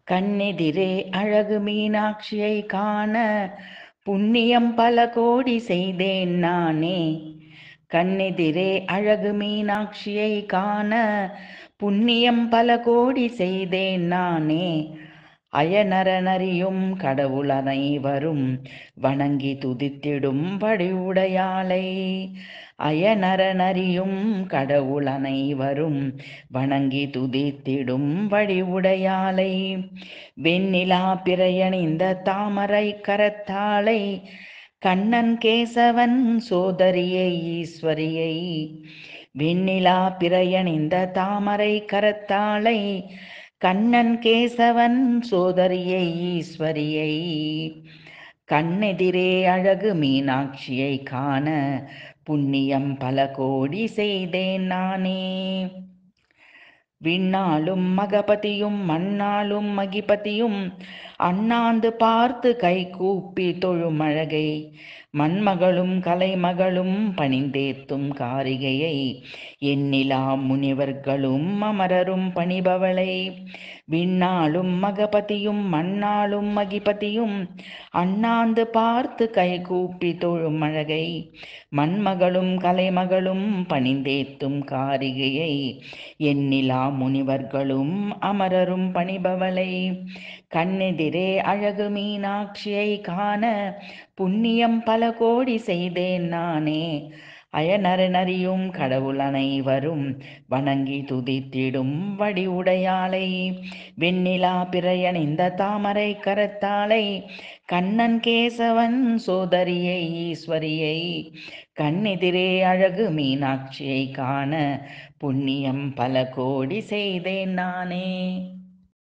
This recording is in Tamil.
கண்ணெதிரே அழகு மீனாட்சியை காண புண்ணியம் பல கோடி செய்தேன் நானே கண்ணெதிரே அழகு மீனாட்சியை காண புண்ணியம் பல கோடி செய்தேன் நானே அயனரனறியும் கடவுள் அனைவரும் வணங்கி துதித்திடும் உடையாளை அயனரனறியும் கடவுள் அனைவரும் வணங்கி துதித்திடும் உடையாளை வெண்ணிலா பிறையணிந்த தாமரை கரத்தாளை கண்ணன் கேசவன் சோதரியை ஈஸ்வரியை வெண்ணிலா பிறையணிந்த தாமரை கரத்தாளை கண்ணன் கேசவன் சோதரியை ஈஸ்வரியை கண்ணெதிரே அழகு மீனாட்சியை காண புண்ணியம் பல கோடி செய்தேன் நானே விண்ணாலும் மகபதியும் மண்ணாலும் மகிபதியும் அண்ணாந்து பார்த்து கை கூப்பி தொழும் அழகை மண்மகளும் கலைமகளும் பணிந்தேத்தும் காரிகையை எண்ணிலா முனிவர்களும் அமரரும் பணிபவளை விண்ணாலும் மகபதியும் மண்ணாலும் மகிபதியும் அண்ணாந்து பார்த்து கை கூப்பி தொழும் அழகை மண்மகளும் கலைமகளும் பணிந்தேத்தும் காரிகையை எண்ணிலா முனிவர்களும் அமரரும் பணிபவளை கண்ணெதிரே அழகு மீனாட்சியை காண புண்ணியம் பல கோடி செய்தேன் நானே அயனரனறியும் கடவுள் அனைவரும் வணங்கி துதித்திடும் வடி உடையாளை வெண்ணிலா பிறையணிந்த தாமரை கரத்தாளை கண்ணன் கேசவன் சோதரியை ஈஸ்வரியை கண்ணெதிரே அழகு மீனாட்சியை காண புண்ணியம் பல கோடி செய்தேன் நானே